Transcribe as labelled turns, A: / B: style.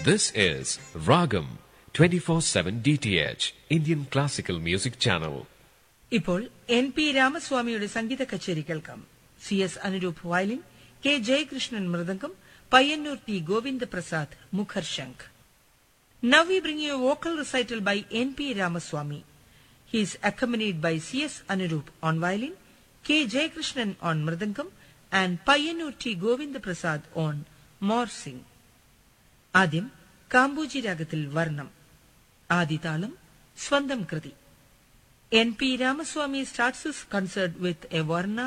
A: This is Ragam 24/7 DTH Indian Classical Music Channel.
B: ഇപ്പോൾ N P രാമസ്വാമിയുടെ സംഗീത കച്ചേരി കേൾക്കാം C S Anuroop violin K Jayakrishnan mridangam Payyanur T Govindaprasad മുഖർ ശംഖ് now we bring you vocal recital by N P Ramaswamy he is accompanied by C S Anuroop on violin K Jayakrishnan on mridangam and Payyanur T Govindaprasad on morsing ആദ്യം കാമ്പൂജി രാഗത്തിൽ വർണ്ണം ആദിതാളം സ്വന്തം കൃതി N.P. Ramaswamy starts his concert with a Varna